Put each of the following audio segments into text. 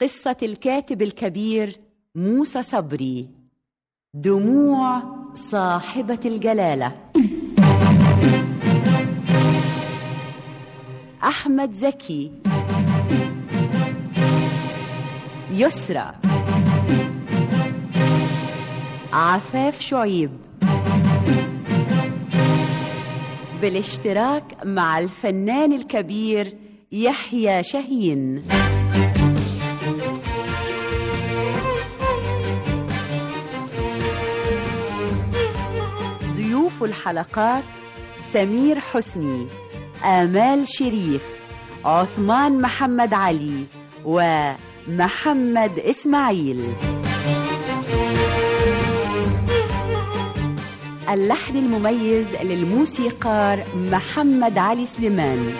قصة الكاتب الكبير موسى صبري دموع صاحبة الجلالة أحمد زكي يسرى عفاف شعيب بالاشتراك مع الفنان الكبير يحيى شاهين ضيوف الحلقات سمير حسني آمال شريف عثمان محمد علي ومحمد إسماعيل اللحن المميز للموسيقار محمد علي سليمان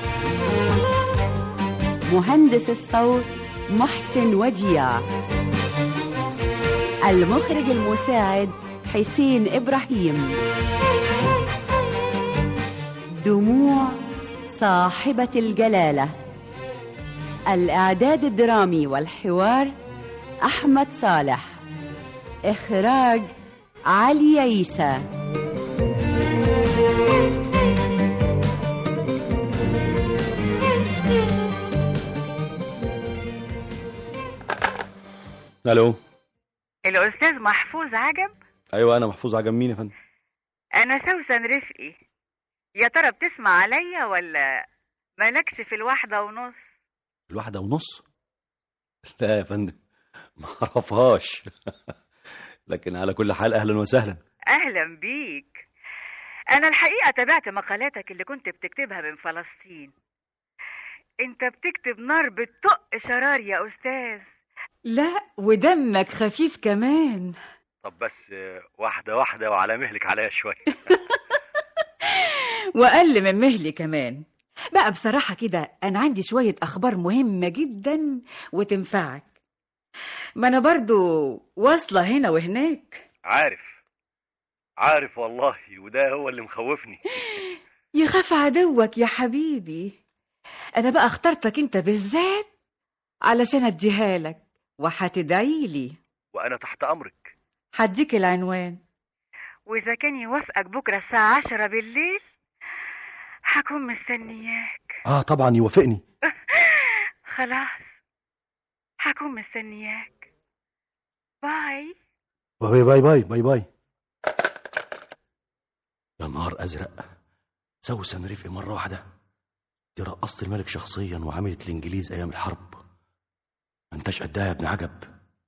مهندس الصوت محسن وديع المخرج المساعد حسين إبراهيم دموع صاحبة الجلالة الإعداد الدرامي والحوار أحمد صالح إخراج علي عيسى الو الأستاذ محفوظ عجب ايوه انا محفوظ عجب مين يا فندم أنا سوسن رفقي يا ترى بتسمع عليا ولا مالكش في الواحدة ونص الواحدة ونص لا يا فندم ما اعرفهاش لكن على كل حال اهلا وسهلا أهلا بيك أنا الحقيقة تابعت مقالاتك اللي كنت بتكتبها من فلسطين أنت بتكتب نار بتطق شرار يا أستاذ لا ودمك خفيف كمان طب بس واحدة واحدة وعلى مهلك عليا شوية وأقل من مهلي كمان بقى بصراحة كده أنا عندي شوية أخبار مهمة جدا وتنفعك ما أنا برضو واصلة هنا وهناك عارف عارف والله وده هو اللي مخوفني يخاف عدوك يا حبيبي أنا بقى اخترتك أنت بالذات علشان أديها لك وهتدعي لي وأنا تحت أمرك هديك العنوان وإذا كان يوافقك بكرة الساعة عشرة بالليل هكون مستنياك اه طبعا يوافقني خلاص هكون مستنياك باي باي باي باي باي باي يا نهار ازرق سوسن رفقي مره واحده دي رقصت الملك شخصيا وعملت الانجليز ايام الحرب ما انتش قدها يا ابن عجب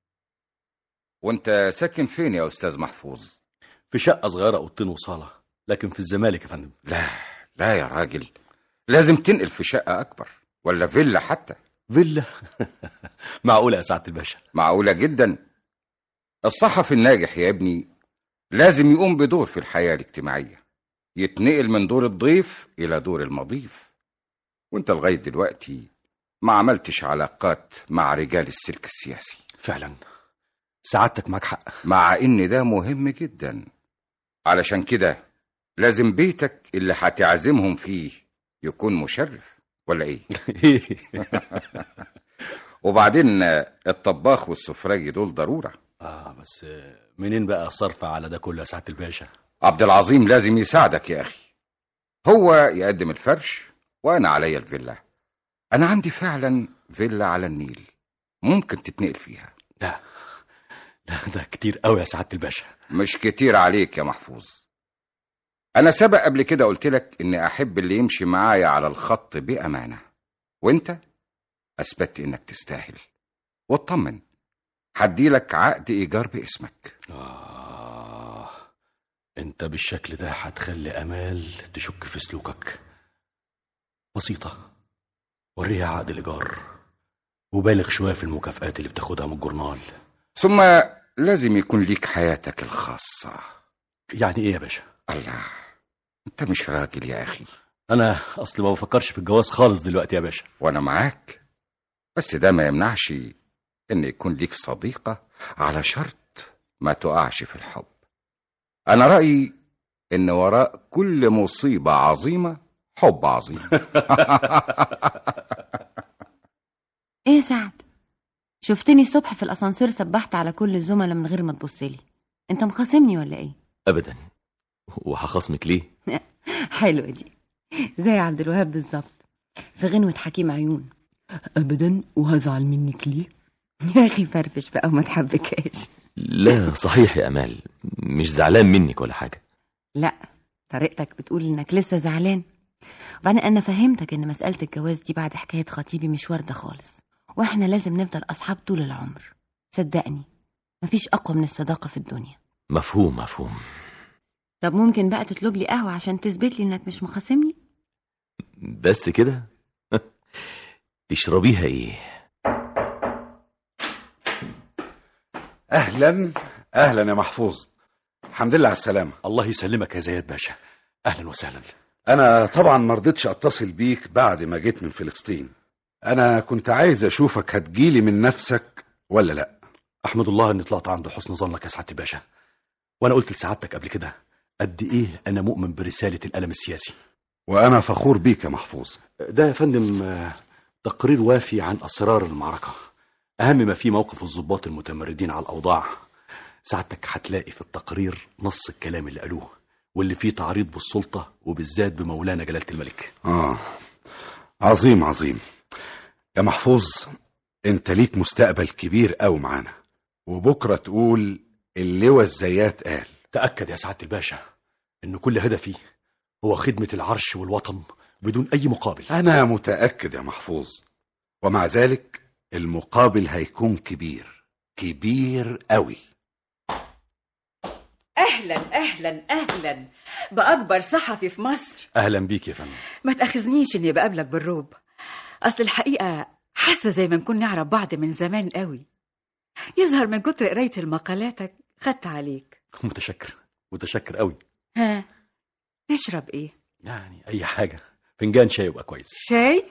وانت ساكن فين يا استاذ محفوظ في شقه صغيره اوضتين وصاله لكن في الزمالك يا فندم لا لا يا راجل لازم تنقل في شقة أكبر ولا فيلا حتى فيلا معقوله يا سعاده الباشا معقولة جدا الصحفي الناجح يا ابني لازم يقوم بدور في الحياة الاجتماعية يتنقل من دور الضيف إلى دور المضيف وانت لغاية دلوقتي ما عملتش علاقات مع رجال السلك السياسي فعلا سعادتك معاك حق مع ان ده مهم جدا علشان كده لازم بيتك اللي هتعزمهم فيه يكون مشرف ولا ايه وبعدين الطباخ والسفراجي دول ضرورة اه بس منين بقى الصرف على ده كله يا سعاده الباشا عبد العظيم لازم يساعدك يا أخي هو يقدم الفرش وأنا عليا الفيلا أنا عندي فعلا فيلا على النيل ممكن تتنقل فيها لا لا ده كتير قوي يا سعاده الباشا مش كتير عليك يا محفوظ أنا سبق قبل كده قلت لك إني أحب اللي يمشي معايا على الخط بأمانة وأنت أثبتت إنك تستاهل واطمن هديلك عقد إيجار باسمك آه أنت بالشكل ده هتخلي أمال تشك في سلوكك بسيطة وريها عقد الإيجار وبالغ شوية في المكافآت اللي بتاخدها من الجورنال ثم لازم يكون ليك حياتك الخاصة يعني إيه يا باشا؟ الله أنت مش راجل يا أخي أنا أصل ما بفكرش في الجواز خالص دلوقتي يا باشا وأنا معاك بس ده ما يمنعش إن يكون ليك صديقة على شرط ما تقعش في الحب أنا رأيي إن وراء كل مصيبة عظيمة حب عظيم ايه يا سعد شفتني الصبح في الاسانسير سبحت على كل الزملاء من غير ما تبصلي انت مخاصمني ولا ايه ابدا وهخصمك ليه حلوه دي زي عبد الوهاب بالظبط في غنوة حكيم عيون ابدا وهزعل منك ليه يا اخي فرفش بقى وما تحبكاش لا صحيح يا امال مش زعلان منك ولا حاجه لا طريقتك بتقول انك لسه زعلان وبعدين انا فهمتك ان مساله الجواز دي بعد حكايه خطيبي مش وارده خالص واحنا لازم نفضل اصحاب طول العمر صدقني مفيش اقوى من الصداقه في الدنيا مفهوم مفهوم طب ممكن بقى تطلب لي قهوه عشان تثبت لي انك مش مخاصمني بس كده تشربيها ايه اهلا اهلا يا محفوظ الحمد لله على السلامه الله يسلمك يا زياد باشا اهلا وسهلا انا طبعا ما رضيتش اتصل بيك بعد ما جيت من فلسطين انا كنت عايز اشوفك هتجيلي من نفسك ولا لا احمد الله اني طلعت عند حسن ظنك يا سعاده الباشا وانا قلت لسعادتك قبل كده قد ايه انا مؤمن برساله الالم السياسي وانا فخور بيك يا محفوظ ده يا فندم آه، تقرير وافي عن اسرار المعركه اهم ما فيه موقف الضباط المتمردين على الاوضاع سعادتك هتلاقي في التقرير نص الكلام اللي قالوه واللي فيه تعريض بالسلطه وبالذات بمولانا جلاله الملك اه عظيم عظيم يا محفوظ انت ليك مستقبل كبير قوي معانا وبكره تقول اللواء الزيات قال تاكد يا سعاده الباشا ان كل هدفي هو خدمه العرش والوطن بدون اي مقابل انا متاكد يا محفوظ ومع ذلك المقابل هيكون كبير كبير قوي اهلا اهلا اهلا باكبر صحفي في مصر اهلا بيك يا فندم ما تاخذنيش اني بقابلك بالروب اصل الحقيقه حاسه زي ما نكون نعرف بعض من زمان قوي يظهر من كتر قرايه المقالاتك خدت عليك متشكر متشكر قوي ها تشرب ايه يعني اي حاجه فنجان شاي يبقى كويس شاي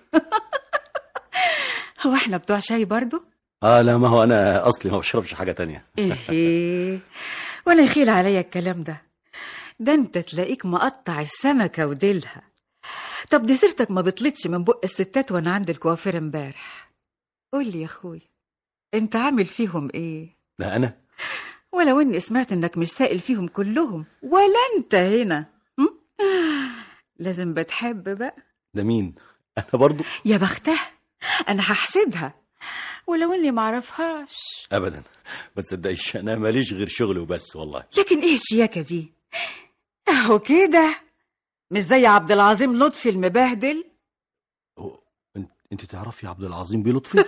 هو احنا بتوع شاي برضو اه لا ما هو انا اصلي ما بشربش حاجه تانية ايه وانا يخيل عليا الكلام ده ده انت تلاقيك مقطع السمكة وديلها طب دي سيرتك ما بطلتش من بق الستات وانا عند الكوافير امبارح قول لي يا اخوي انت عامل فيهم ايه ده انا ولو اني سمعت انك مش سائل فيهم كلهم ولا انت هنا هم؟ لازم بتحب بقى ده مين انا برضو يا بختها انا هحسدها ولو اني معرفهاش ابدا ما تصدقيش انا ماليش غير شغل وبس والله لكن ايه الشياكه دي اهو كده مش زي عبد العظيم لطفي المبهدل هو انت, انت تعرفي عبد العظيم بيه لطفي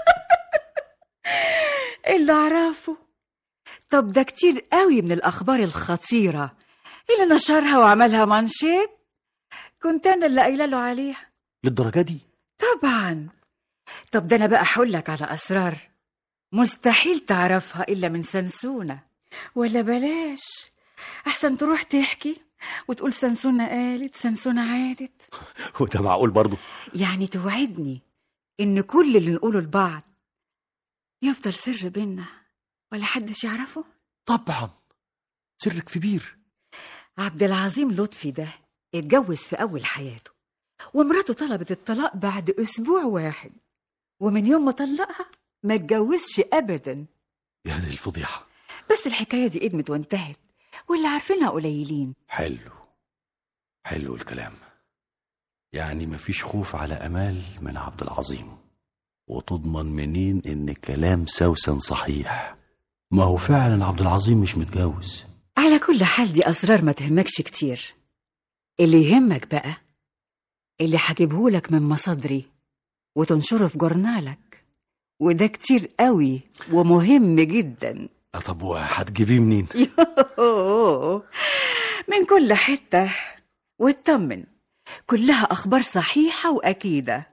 اللي اعرفه طب ده كتير قوي من الاخبار الخطيره اللي نشرها وعملها مانشيت كنت انا اللي قايله له عليها للدرجه دي طبعا طب ده انا بقى هقول لك على اسرار مستحيل تعرفها الا من سنسونه ولا بلاش احسن تروح تحكي وتقول سنسونه قالت سنسونه عادت وده معقول برضو يعني توعدني ان كل اللي نقوله لبعض يفضل سر بينا ولا حدش يعرفه طبعا سرك كبير عبد العظيم لطفي ده اتجوز في اول حياته ومراته طلبت الطلاق بعد اسبوع واحد ومن يوم ما طلقها ما اتجوزش ابدا يا دي الفضيحه بس الحكايه دي قدمت وانتهت واللي عارفينها قليلين حلو حلو الكلام يعني مفيش خوف على امال من عبد العظيم وتضمن منين ان كلام سوسن صحيح ما هو فعلا عبد العظيم مش متجوز على كل حال دي اسرار ما تهمكش كتير اللي يهمك بقى اللي هجيبهولك من مصادري وتنشره في جورنالك وده كتير قوي ومهم جدا آه، طب وهتجيبيه منين يوه. من كل حتة واطمن كلها أخبار صحيحة وأكيدة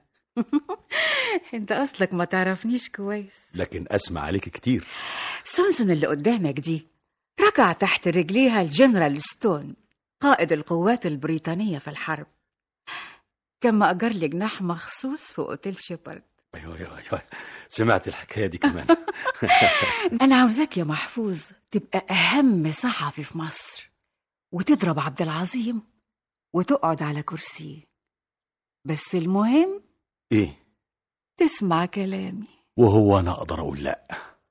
انت أصلك ما تعرفنيش كويس لكن اسمع عليك كتير سونسون اللي قدامك دي ركع تحت رجليها الجنرال ستون قائد القوات البريطانية في الحرب كان مأجر لي جناح مخصوص في أوتيل شيبرد ايوه ايوه ايوه سمعت الحكايه دي كمان أنا عاوزاك يا محفوظ تبقى أهم صحفي في مصر وتضرب عبد العظيم وتقعد على كرسيه بس المهم ايه تسمع كلامي وهو انا اقدر اقول لا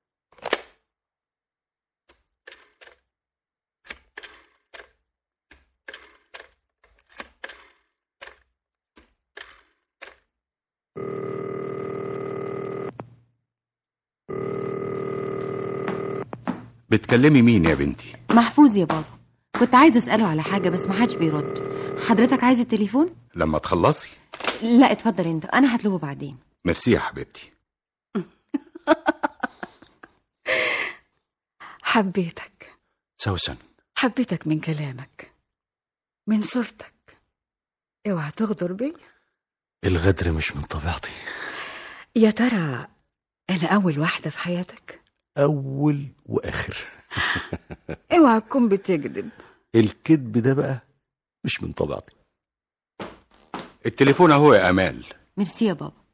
بتكلمي مين يا بنتي محفوظ يا بابا كنت عايزه اساله على حاجه بس ما حدش بيرد حضرتك عايز التليفون لما تخلصي لا اتفضل انت انا هطلبه بعدين ميرسي يا حبيبتي حبيتك سوسن حبيتك من كلامك من صورتك اوعى تغدر بي الغدر مش من طبيعتي يا ترى انا اول واحده في حياتك اول واخر اوعى تكون بتكذب الكذب ده بقى مش من طبيعتي التليفون اهو يا امال ميرسي يا بابا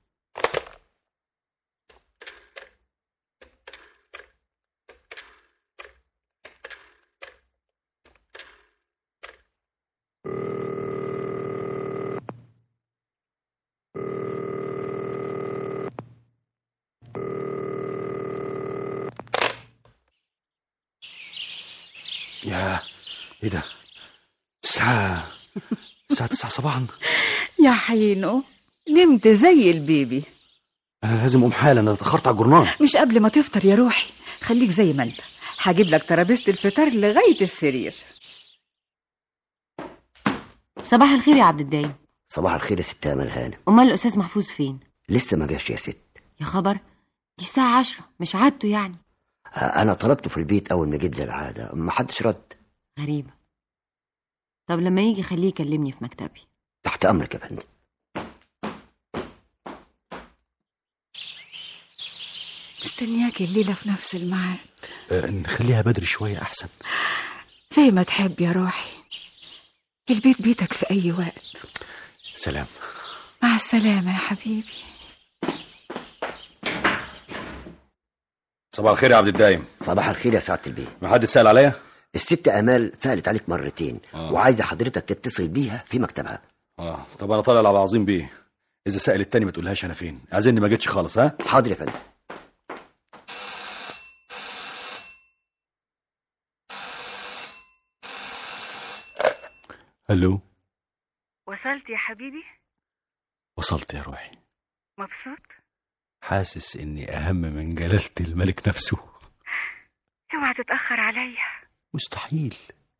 يا ايه ده الساعة الساعة 9 صباحا يا حينو نمت زي البيبي انا لازم اقوم حالا انا اتاخرت على الجورنال مش قبل ما تفطر يا روحي خليك زي ما انت هجيب لك ترابيزه الفطار لغايه السرير صباح الخير يا عبد الدايم صباح الخير يا ست امل هانم امال الاستاذ محفوظ فين لسه ما جاش يا ست يا خبر دي الساعه عشرة مش عادته يعني انا طلبته في البيت اول ما جيت زي العاده ما حدش رد غريبه طب لما يجي خليه يكلمني في مكتبي تحت امرك يا فندم مستنياك الليله في نفس الميعاد آه، نخليها بدري شوية احسن زي ما تحب يا روحي البيت بيتك في اي وقت سلام مع السلامه يا حبيبي صباح الخير يا عبد الدايم صباح الخير يا سعاده البيه ما حد سأل عليا الست امال سالت عليك مرتين آه. وعايزه حضرتك تتصل بيها في مكتبها اه طب انا طالع على عظيم بيه اذا سأل التاني ما تقولهاش انا فين اعزني ما جيتش خالص ها حاضر يا فندم الو وصلت يا حبيبي وصلت يا روحي مبسوط حاسس اني اهم من جلالة الملك نفسه اوعى تتاخر عليا مستحيل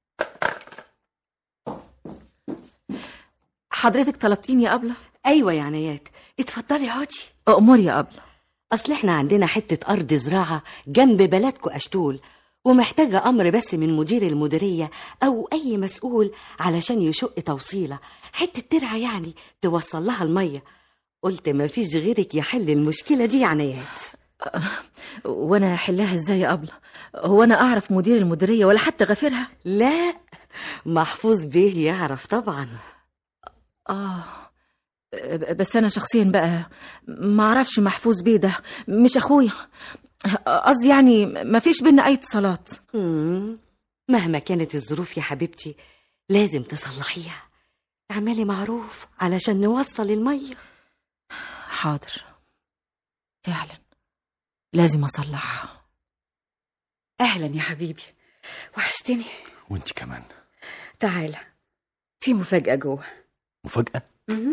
حضرتك طلبتيني يا أبلة ايوه يا عنايات اتفضلي اقعدي أمور يا أبلة اصل احنا عندنا حته ارض زراعه جنب بلدكو اشتول ومحتاجه امر بس من مدير المديريه او اي مسؤول علشان يشق توصيله حته ترعه يعني توصل لها الميه قلت ما فيش غيرك يحل المشكله دي يا عنايات وأنا أحلها إزاي يا أبلة هو أنا أعرف مدير المديرية ولا حتى غفرها لا محفوظ بيه يعرف طبعا آه بس أنا شخصيا بقى ما أعرفش محفوظ بيه ده مش أخويا قصدي يعني ما فيش بينا أي اتصالات مم. مهما كانت الظروف يا حبيبتي لازم تصلحيها اعملي معروف علشان نوصل الميه حاضر فعلا لازم أصلحها اهلا يا حبيبي وحشتني وانت كمان تعالى في مفاجاه جوه مفاجأة مهم.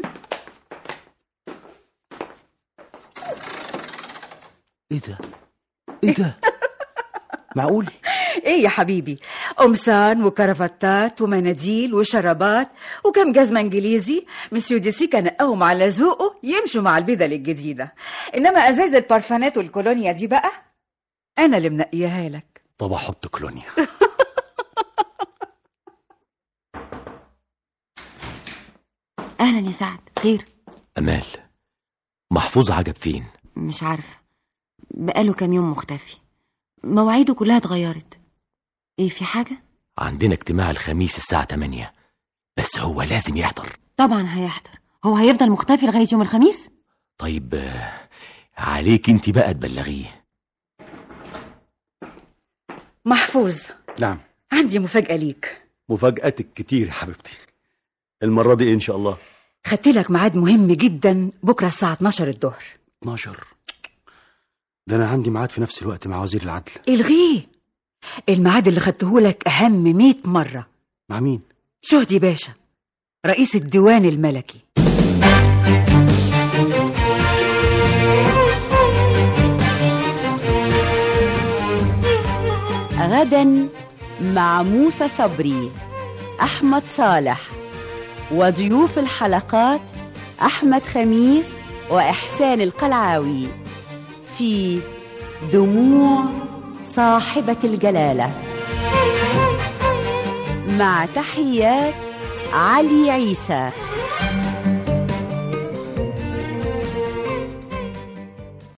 ايه ده ايه ده معقول ايه يا حبيبي قمصان وكرافتات ومناديل وشرابات وكم جزمه انجليزي مسيو ديسي كان نقاهم على ذوقه يمشوا مع البدل الجديده انما ازاز البارفانات والكولونيا دي بقى انا اللي منقياها لك طب احط كلونيا اهلا يا سعد خير أمال محفوظ عجب فين مش عارفه بقاله كام يوم مختفي مواعيده كلها اتغيرت ايه في حاجه عندنا اجتماع الخميس الساعة 8 بس هو لازم يحضر طبعا هيحضر هو هيفضل مختفي لغايه يوم الخميس طيب آه، عليك انت بقى تبلغيه محفوظ نعم عندي مفاجاه ليك مفاجأتك كتير يا حبيبتي المرة دي إيه ان شاء الله خدت لك ميعاد مهم جدا بكره الساعه 12 الظهر 12 ده انا عندي ميعاد في نفس الوقت مع وزير العدل الغيه الميعاد اللي خدتهولك أهم مئة مرة مع مين شهدي باشا رئيس الديوان الملكي غدا مع موسى صبري أحمد صالح وضيوف الحلقات أحمد خميس وإحسان القلعاوي في دموع صاحبة الجلالة مع تحيات علي عيسى